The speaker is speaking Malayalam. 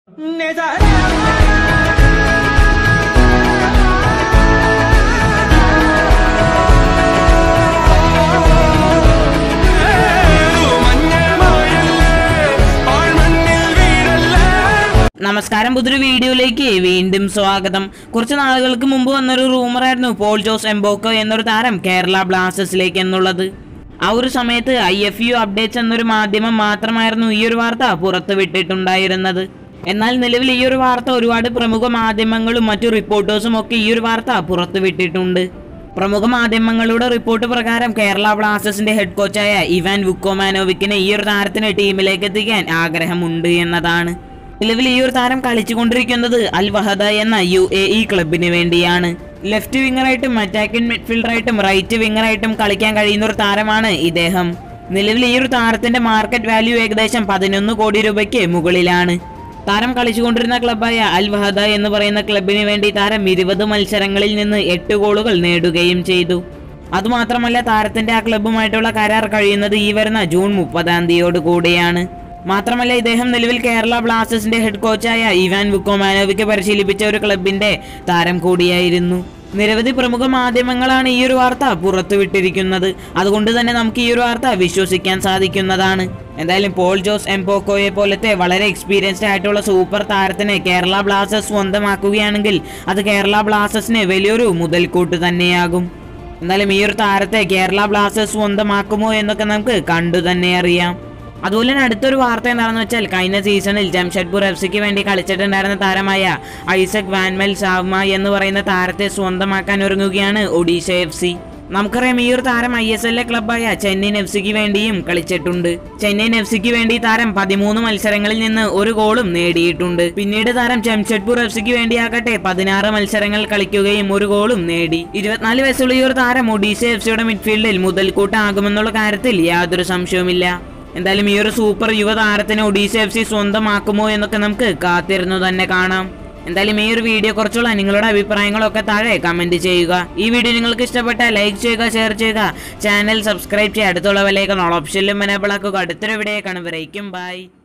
നമസ്കാരം പുതിയൊരു വീഡിയോയിലേക്ക് വീണ്ടും സ്വാഗതം കുറച്ച് നാളുകൾക്ക് മുമ്പ് വന്നൊരു റൂമറായിരുന്നു പോൾ ജോസ് എംബോക്കോ എന്നൊരു താരം കേരള ബ്ലാസ്റ്റേഴ്സിലേക്ക് എന്നുള്ളത് ആ ഒരു സമയത്ത് ഐ എഫ് യു അപ്ഡേറ്റ്സ് എന്നൊരു മാധ്യമം മാത്രമായിരുന്നു ഈ ഒരു വാർത്ത പുറത്തു വിട്ടിട്ടുണ്ടായിരുന്നത് എന്നാൽ നിലവിൽ ഈ ഒരു വാർത്ത ഒരുപാട് പ്രമുഖ മാധ്യമങ്ങളും മറ്റു റിപ്പോർട്ടേഴ്സും ഒക്കെ ഈ ഒരു വാർത്ത പുറത്തു വിട്ടിട്ടുണ്ട് പ്രമുഖ മാധ്യമങ്ങളുടെ റിപ്പോർട്ട് പ്രകാരം കേരള ബ്ലാസ്റ്റേഴ്സിന്റെ ഹെഡ് കോച്ചായ ഇവാൻ വുക്കോമാനോവിക്കിന് ഈ ഒരു താരത്തിന് ടീമിലേക്ക് എത്തിക്കാൻ ആഗ്രഹമുണ്ട് എന്നതാണ് നിലവിൽ ഈ ഒരു താരം കളിച്ചുകൊണ്ടിരിക്കുന്നത് അൽ വഹദ എന്ന യു എ ഇ ക്ലബിന് വേണ്ടിയാണ് ലെഫ്റ്റ് വിങ്ങറായിട്ടും അറ്റാക്കിംഗ് മിഡ്ഫീൽഡറായിട്ടും റൈറ്റ് വിങ്ങറായിട്ടും കളിക്കാൻ കഴിയുന്ന ഒരു താരമാണ് ഇദ്ദേഹം നിലവിൽ ഈ ഒരു താരത്തിന്റെ മാർക്കറ്റ് വാല്യൂ ഏകദേശം പതിനൊന്ന് കോടി രൂപയ്ക്ക് മുകളിലാണ് താരം കളിച്ചുകൊണ്ടിരുന്ന ക്ലബായ അൽ വഹദ എന്ന് പറയുന്ന ക്ലബിന് വേണ്ടി താരം ഇരുപത് മത്സരങ്ങളിൽ നിന്ന് എട്ട് ഗോളുകൾ നേടുകയും ചെയ്തു അതുമാത്രമല്ല താരത്തിന്റെ ആ ക്ലബ്ബുമായിട്ടുള്ള കരാർ കഴിയുന്നത് ഈ വരുന്ന ജൂൺ മുപ്പതാം തീയതിയോട് കൂടിയാണ് മാത്രമല്ല ഇദ്ദേഹം നിലവിൽ കേരള ബ്ലാസ്റ്റേഴ്സിന്റെ ഹെഡ് കോച്ചായ ഇവാൻ വുക്കോമാനോവിക്ക് പരിശീലിപ്പിച്ച ഒരു ക്ലബിന്റെ താരം കൂടിയായിരുന്നു നിരവധി പ്രമുഖ മാധ്യമങ്ങളാണ് ഈ ഒരു വാർത്ത പുറത്തുവിട്ടിരിക്കുന്നത് അതുകൊണ്ട് തന്നെ നമുക്ക് ഈ ഒരു വാർത്ത വിശ്വസിക്കാൻ സാധിക്കുന്നതാണ് എന്തായാലും പോൾ ജോസ് എംപോക്കോയെ പോലത്തെ വളരെ എക്സ്പീരിയൻസ്ഡ് ആയിട്ടുള്ള സൂപ്പർ താരത്തിനെ കേരള ബ്ലാസ്റ്റേഴ്സ് സ്വന്തമാക്കുകയാണെങ്കിൽ അത് കേരള ബ്ലാസ്റ്റേഴ്സിന് വലിയൊരു മുതൽക്കൂട്ട് തന്നെയാകും എന്തായാലും ഈ ഒരു താരത്തെ കേരള ബ്ലാസ്റ്റേഴ്സ് സ്വന്തമാക്കുമോ എന്നൊക്കെ നമുക്ക് കണ്ടു തന്നെ അറിയാം അതുപോലെ തന്നെ അടുത്തൊരു വാർത്ത എന്താണെന്ന് വെച്ചാൽ കഴിഞ്ഞ സീസണിൽ ജംഷഡ്പൂർ എഫ് സിക്ക് വേണ്ടി കളിച്ചിട്ടുണ്ടായിരുന്ന താരമായ ഐസക് വാൻമെൽ സാവ്മ എന്ന് പറയുന്ന താരത്തെ സ്വന്തമാക്കാൻ ഒരുങ്ങുകയാണ് ഒഡീഷ എഫ് സി നമുക്കറിയാം ഈ ഒരു താരം ഐ എസ് എല്ലിലെ ക്ലബായ ചെന്നൈയിൻ എഫ് സിക്ക് വേണ്ടിയും കളിച്ചിട്ടുണ്ട് ചെന്നൈയിൻ എഫ് സിക്ക് വേണ്ടി താരം പതിമൂന്ന് മത്സരങ്ങളിൽ നിന്ന് ഒരു ഗോളും നേടിയിട്ടുണ്ട് പിന്നീട് താരം ജംഷഡ്പൂർ എഫ് സിക്ക് വേണ്ടിയാകട്ടെ പതിനാറ് മത്സരങ്ങൾ കളിക്കുകയും ഒരു ഗോളും നേടി ഇരുപത്തിനാല് വയസ്സുള്ള ഈ ഒരു താരം ഒഡീഷ എഫ് സിയുടെ മിഡ്ഫീൽഡിൽ മുതൽക്കൂട്ടാകുമെന്നുള്ള കാര്യത്തിൽ യാതൊരു സംശയവുമില്ല എന്തായാലും ഈ ഒരു സൂപ്പർ യുവതാരത്തിനെ ഒഡീഷ എഫ് സി സ്വന്തമാക്കുമോ എന്നൊക്കെ നമുക്ക് കാത്തിരുന്നു തന്നെ കാണാം എന്തായാലും ഈ ഒരു വീഡിയോ കുറിച്ചുള്ള നിങ്ങളുടെ അഭിപ്രായങ്ങളൊക്കെ താഴെ കമന്റ് ചെയ്യുക ഈ വീഡിയോ നിങ്ങൾക്ക് ഇഷ്ടപ്പെട്ടാൽ ലൈക്ക് ചെയ്യുക ഷെയർ ചെയ്യുക ചാനൽ സബ്സ്ക്രൈബ് ചെയ്യുക അടുത്തുള്ള വിലയേക്കാൾ ഓപ്ഷനിലും എനേബിൾ ആക്കുക അടുത്തൊരു വീഡിയോ കാണുമ്പോഴേക്കും ബൈ